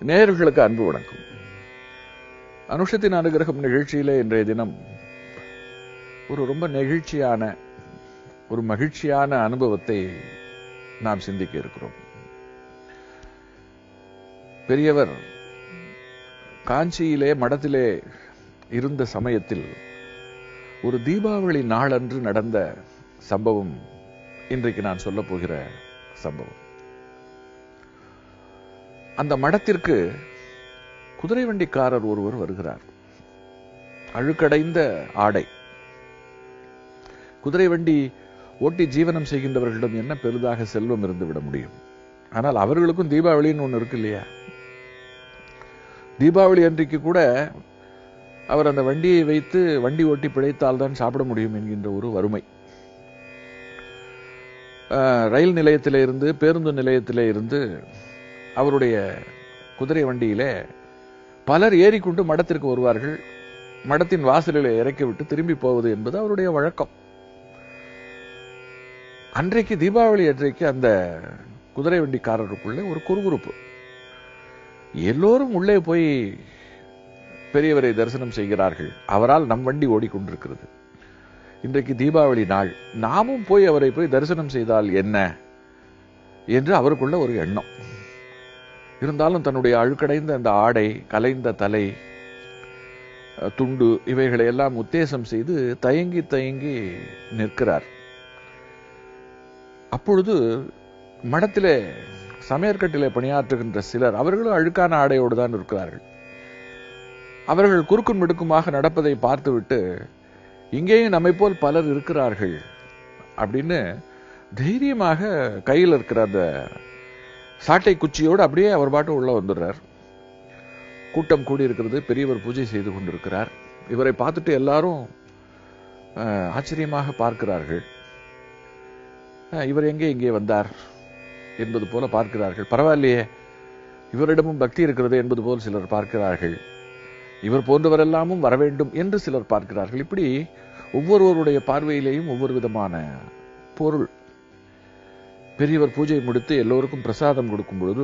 நேயர்களுக்கு அன்பு வணக்கம் அனுஷத்தின் அனுகிரகம் நிகழ்ச்சியிலே இன்றைய தினம் ஒரு ரொம்ப நெகிழ்ச்சியான ஒரு மகிழ்ச்சியான அனுபவத்தை நாம் சிந்திக்க இருக்கிறோம் பெரியவர் காஞ்சியிலே மடத்திலே இருந்த சமயத்தில் ஒரு தீபாவளி நாளன்று நடந்த சம்பவம் இன்றைக்கு நான் சொல்ல போகிற சம்பவம் அந்த மடத்திற்கு குதிரை வண்டிக்காரர் ஒருவர் வருகிறார் அழுக்கடைந்த ஆடை குதிரை வண்டி ஓட்டி ஜீவனம் செய்கின்றவர்களிடம் என்ன பெரிதாக செல்வம் இருந்து விட முடியும் ஆனால் அவர்களுக்கும் தீபாவளின்னு ஒன்று இருக்கு இல்லையா தீபாவளி அன்றைக்கு கூட அவர் அந்த வண்டியை வைத்து வண்டி ஓட்டி பிழைத்தால் தான் சாப்பிட முடியும் என்கின்ற ஒரு வறுமை ரயில் நிலையத்திலே இருந்து பேருந்து நிலையத்திலே இருந்து அவருடைய குதிரை வண்டியிலே பலர் ஏறிக்கொண்டு மடத்திற்கு வருவார்கள் மடத்தின் வாசலில் இறக்கிவிட்டு திரும்பி போவது என்பது அவருடைய வழக்கம் அன்றைக்கு தீபாவளி அன்றைக்கு அந்த குதிரை வண்டிக்காரருக்குள்ளே ஒரு குறுகுறுப்பு எல்லோரும் உள்ளே போய் பெரியவரை தரிசனம் செய்கிறார்கள் அவரால் நம் வண்டி ஓடிக்கொண்டிருக்கிறது இன்றைக்கு தீபாவளி நாள் நாமும் போய் அவரை போய் தரிசனம் செய்தால் என்ன என்று அவருக்குள்ள ஒரு எண்ணம் இருந்தாலும் தன்னுடைய அழுக்கடைந்த அந்த ஆடை கலைந்த தலை துண்டு இவைகளை எல்லாம் உத்தேசம் செய்து தயங்கி தயங்கி நிற்கிறார் அப்பொழுது மடத்திலே சமையற்கட்டிலே பணியாற்றுகின்ற சிலர் அவர்களும் அழுக்கான ஆடையோடு தான் இருக்கிறார்கள் அவர்கள் குறுக்கும் மிடுக்குமாக நடப்பதை பார்த்துவிட்டு இங்கேயும் நம்மை போல் பலர் இருக்கிறார்கள் அப்படின்னு தைரியமாக கையில் இருக்கிற அந்த சாட்டை குச்சியோடு அப்படியே அவர் பாட்டு உள்ள வந்துடுறார் கூட்டம் கூடியிருக்கிறது பெரியவர் பூஜை செய்து கொண்டிருக்கிறார் இவரை பார்த்துட்டு எல்லாரும் ஆச்சரியமாக பார்க்கிறார்கள் இவர் எங்கே இங்கே வந்தார் என்பது போல பார்க்கிறார்கள் பரவாயில்லையே இவரிடமும் பக்தி இருக்கிறது என்பது போல் சிலர் பார்க்கிறார்கள் இவர் போன்றவரெல்லாமும் வர வேண்டும் என்று சிலர் பார்க்கிறார்கள் இப்படி ஒவ்வொருவருடைய பார்வையிலேயும் ஒவ்வொரு விதமான பொருள் பெரியவர் பூஜை முடித்து எல்லோருக்கும் பிரசாதம் கொடுக்கும் பொழுது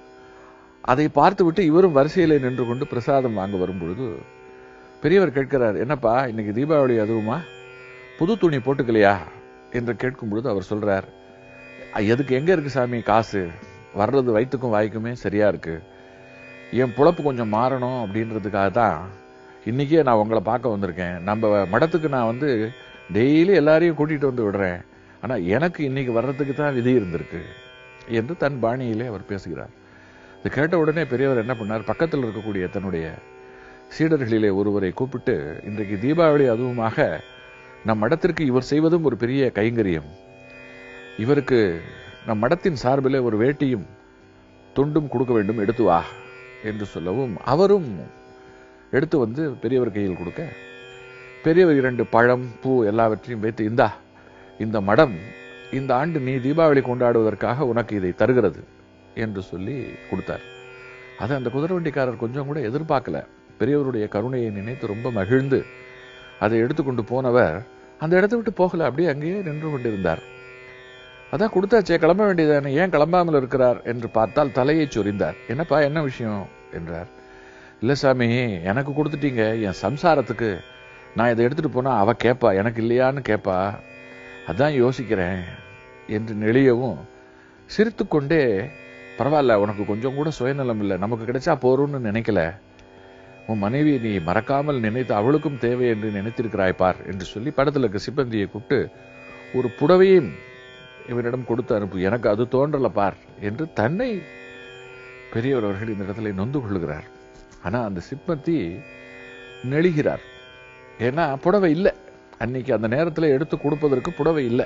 அதை பார்த்துவிட்டு இவரும் வரிசையிலே நின்று கொண்டு பிரசாதம் வாங்க வரும் பொழுது பெரியவர் கேட்கிறார் என்னப்பா இன்னைக்கு தீபாவளி அதுவுமா புது துணி போட்டுக்கலையா என்று கேட்கும் பொழுது அவர் சொல்றார் எதுக்கு எங்க இருக்கு சாமி காசு வர்றது வயிற்றுக்கும் வாய்க்குமே சரியா இருக்கு என் புழப்பு கொஞ்சம் மாறணும் அப்படின்றதுக்காக தான் இன்னைக்கே நான் உங்களை பார்க்க வந்திருக்கேன் நம்ம மடத்துக்கு நான் வந்து டெய்லி எல்லாரையும் கூட்டிட்டு வந்து விடுறேன் ஆனா எனக்கு இன்னைக்கு வர்றதுக்கு தான் விதி இருந்திருக்கு என்று தன் பாணியிலே அவர் பேசுகிறார் இது கேட்ட உடனே பெரியவர் என்ன பண்ணார் பக்கத்தில் இருக்கக்கூடிய தன்னுடைய சீடர்களிலே ஒருவரை கூப்பிட்டு இன்றைக்கு தீபாவளி அதுவுமாக நம் மடத்திற்கு இவர் செய்வதும் ஒரு பெரிய கைங்கரியம் இவருக்கு நம் மடத்தின் சார்பில் ஒரு வேட்டியும் துண்டும் கொடுக்க வேண்டும் எடுத்து வா என்று சொல்லவும் அவரும் எடுத்து வந்து பெரியவர் கையில் கொடுக்க பெரியவர் இரண்டு பழம் பூ எல்லாவற்றையும் வைத்து இந்தா இந்த மடம் இந்த ஆண்டு நீ தீபாவளி கொண்டாடுவதற்காக உனக்கு இதை தருகிறது என்று சொல்லி கொடுத்தார் அது அந்த குதிரை வண்டிக்காரர் கொஞ்சம் கூட எதிர்பார்க்கல பெரியவருடைய கருணையை நினைத்து ரொம்ப மகிழ்ந்து அதை எடுத்துக்கொண்டு போனவர் அந்த இடத்தை விட்டு போகல அப்படியே அங்கேயே நின்று கொண்டிருந்தார் அதான் கொடுத்தாச்சே கிளம்ப வேண்டியதானே ஏன் கிளம்பாமல் இருக்கிறார் என்று பார்த்தால் தலையை சொரிந்தார் என்னப்பா என்ன விஷயம் என்றார் இல்ல சாமி எனக்கு கொடுத்துட்டீங்க என் சம்சாரத்துக்கு நான் இதை எடுத்துட்டு போனா அவ கேட்பா எனக்கு இல்லையான்னு கேட்பா அதான் யோசிக்கிறேன் என்று நெளியவும் சிரித்து கொண்டே பரவாயில்ல உனக்கு கொஞ்சம் கூட சுயநலம் இல்லை நமக்கு கிடைச்சா போறோம்னு நினைக்கல உன் மனைவி நீ மறக்காமல் நினைத்து அவளுக்கும் தேவை என்று நினைத்திருக்கிறாய் பார் என்று சொல்லி படத்தில் இருக்க சிப்பந்தியை கூப்பிட்டு ஒரு புடவையும் இவரிடம் கொடுத்து அனுப்பு எனக்கு அது தோன்றல பார் என்று தன்னை பெரியவர் அவர்கள் இந்த இடத்துல நொந்து கொள்கிறார் ஆனா அந்த சிப்பந்தி நெளிகிறார் ஏன்னா புடவை இல்லை அன்னைக்கு அந்த நேரத்தில் எடுத்து கொடுப்பதற்கு புடவை இல்லை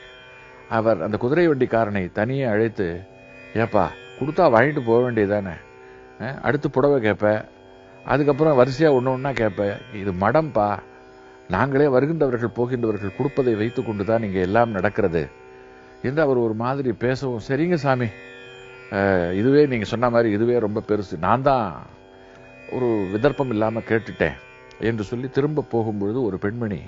அவர் அந்த குதிரை வண்டிக்காரனை தனியே அழைத்து ஏப்பா கொடுத்தா வாங்கிட்டு போக வேண்டியதானே அடுத்து புடவை கேட்ப அதுக்கப்புறம் வரிசையா ஒன்று ஒன்றா கேட்ப இது மடம்பா நாங்களே வருகின்றவர்கள் போகின்றவர்கள் கொடுப்பதை வைத்து கொண்டு தான் இங்கே எல்லாம் நடக்கிறது என்று அவர் ஒரு மாதிரி பேசவும் சரிங்க சாமி இதுவே நீங்க சொன்ன மாதிரி இதுவே ரொம்ப பெருசு நான் தான் ஒரு விதர்ப்பம் இல்லாம கேட்டுட்டேன் என்று சொல்லி திரும்ப போகும்பொழுது ஒரு பெண்மணி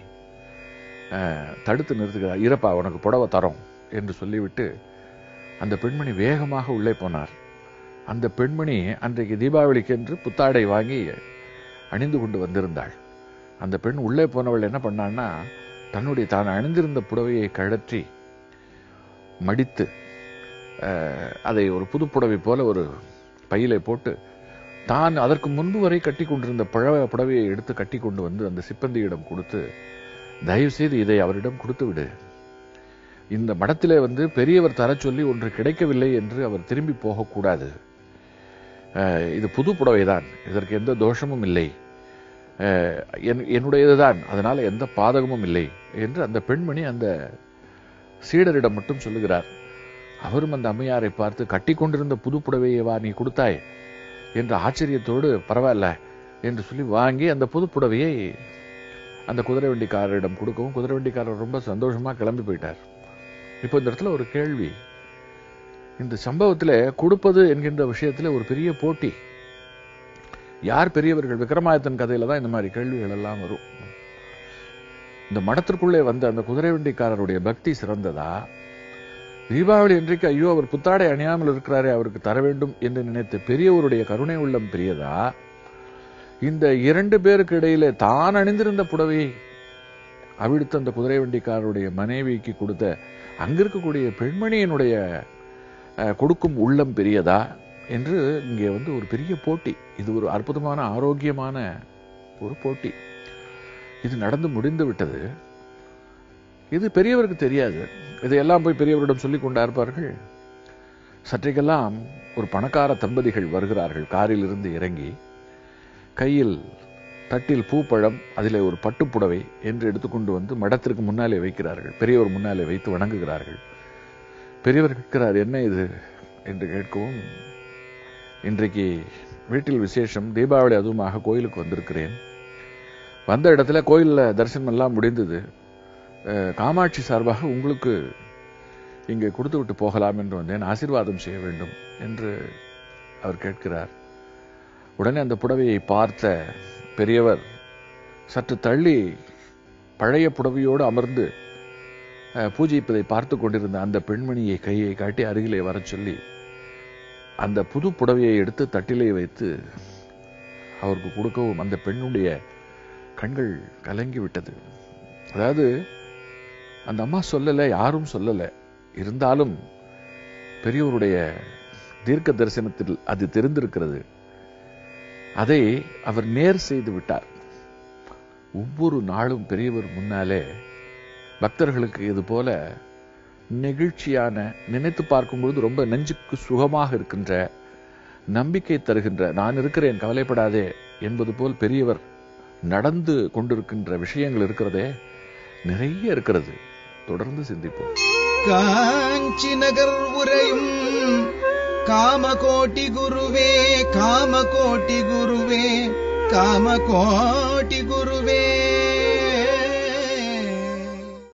அஹ், தடுத்து நிறுத்துகிறார் இருப்பா உனக்கு புடவை தரோம் என்று சொல்லிவிட்டு அந்த பெண்மணி வேகமாக உள்ளே போனார் அந்த பெண்மணி அன்றைக்கு தீபாவளிக்கென்று புத்தாடை வாங்கி அணிந்து கொண்டு வந்திருந்தாள் அந்த பெண் உள்ளே போனவள் என்ன பண்ணான்னா தன்னுடைய தான் அணிந்திருந்த புடவையை கழற்றி மடித்து அஹ், அதை ஒரு புது புடவை போல ஒரு பையிலே போட்டு தான் அதற்கு முன்பு வரை கட்டி கொண்டிருந்த பழ புடவையை எடுத்து கட்டி கொண்டு வந்து அந்த சிப்பந்தியிடம் கொடுத்து தயவு செய்து இதை அவரிடம் கொடுத்து விடு இந்த மடத்திலே வந்து பெரியவர் தரச் சொல்லி ஒன்று கிடைக்கவில்லை என்று அவர் திரும்பி போகக்கூடாது அஹ், இது புது புடவைதான் இதற்கு எந்த தோஷமும் இல்லை அஹ், என் என்னுடையதுதான் அதனால எந்த பாதகமும் இல்லை என்று அந்த பெண்மணி அந்த சீடரிடம் மட்டும் சொல்லுகிறார் அவரும் அந்த அம்மையாரை பார்த்து கட்டி கொண்டிருந்த புது புடவையை வா நீ கொடுத்தாய் என்ற ஆச்சரியத்தோடு பரவாயில்ல என்று சொல்லி வாங்கி அந்த புது புடவையை அந்த குதிரை வண்டிக்காரரிடம் கொடுக்கவும் குதிரை வண்டிக்காரர் ரொம்ப சந்தோஷமா கிளம்பி போயிட்டார் இப்போ இந்த இடத்துல ஒரு கேள்வி இந்த சம்பவத்துல கொடுப்பது என்கின்ற விஷயத்துல ஒரு பெரிய போட்டி யார் பெரியவர்கள் விக்ரமாதித்தன் கதையில தான் இந்த மாதிரி கேள்விகள் எல்லாம் வரும் இந்த மடத்திற்குள்ளே வந்த அந்த குதிரை வண்டிக்காரருடைய பக்தி சிறந்ததா தீபாவளி அன்றைக்கு ஐயோ அவர் புத்தாடை அணியாமல் இருக்கிறாரே அவருக்கு தர வேண்டும் என்று நினைத்த பெரியவருடைய கருணை உள்ளம் பெரியதா இந்த இரண்டு பேருக்கு இடையிலே தான் அணிந்திருந்த புடவையை அவிழ்த்து அந்த குதிரை வண்டிக்காரருடைய மனைவிக்கு கொடுத்த அங்கிருக்கக்கூடிய பெண்மணியினுடைய அஹ், கொடுக்கும் உள்ளம் பெரியதா என்று இங்கே வந்து ஒரு பெரிய போட்டி இது ஒரு அற்புதமான ஆரோக்கியமான ஒரு போட்டி இது நடந்து முடிந்து விட்டது இது பெரியவருக்கு தெரியாது இதையெல்லாம் போய் பெரியவரிடம் சொல்லிக் கொண்டார்ப்பார்கள் சற்றைக்கெல்லாம் ஒரு பணக்கார தம்பதிகள் வருகிறார்கள் காரில் இருந்து இறங்கி கையில் தட்டில் பூப்பழம் அதிலே ஒரு பட்டுப்புடவை என்று எடுத்துக்கொண்டு வந்து மடத்திற்கு முன்னாலே வைக்கிறார்கள் பெரியவர் முன்னாலே வைத்து வணங்குகிறார்கள் பெரியவர் கேட்கிறார் என்ன இது என்று கேட்கவும் இன்றைக்கு வீட்டில் விசேஷம் தீபாவளி அதுவுமாக கோயிலுக்கு வந்திருக்கிறேன் வந்த இடத்துல கோயில்ல தரிசனம் எல்லாம் முடிந்தது அஹ், காமாட்சி சார்பாக உங்களுக்கு இங்கே கொடுத்து விட்டு போகலாம் என்று வந்தேன் ஆசீர்வாதம் செய்ய வேண்டும் என்று அவர் கேட்கிறார் உடனே அந்த புடவையை பார்த்த பெரியவர் சற்று தள்ளி பழைய புடவையோடு அமர்ந்து அஹ், பூஜிப்பதை பார்த்து கொண்டிருந்த அந்த பெண்மணியை கையை காட்டி அருகிலே வரச் சொல்லி அந்த புது புடவையை எடுத்து தட்டிலே வைத்து அவருக்கு கொடுக்கவும் அந்த பெண்ணுடைய கண்கள் கலங்கி விட்டது அதாவது அந்த அம்மா சொல்லல யாரும் சொல்லல இருந்தாலும் பெரியவருடைய தீர்க்க தரிசனத்தில் அது தெரிந்திருக்கிறது அதை அவர் நேர் செய்து விட்டார் ஒவ்வொரு நாளும் பெரியவர் முன்னாலே பக்தர்களுக்கு இது போல நெகிழ்ச்சியான நினைத்து பார்க்கும்பொழுது ரொம்ப நெஞ்சுக்கு சுகமாக இருக்கின்ற நம்பிக்கை தருகின்ற நான் இருக்கிறேன் கவலைப்படாதே என்பது போல் பெரியவர் நடந்து கொண்டிருக்கின்ற விஷயங்கள் இருக்கிறதே நிறைய இருக்கிறது தொடர்ந்து சிந்திப்போம் காஞ்சி நகர் உரையும் காமகோட்டி குருவே காமகோட்டி குருவே காமகோட்டி குருவே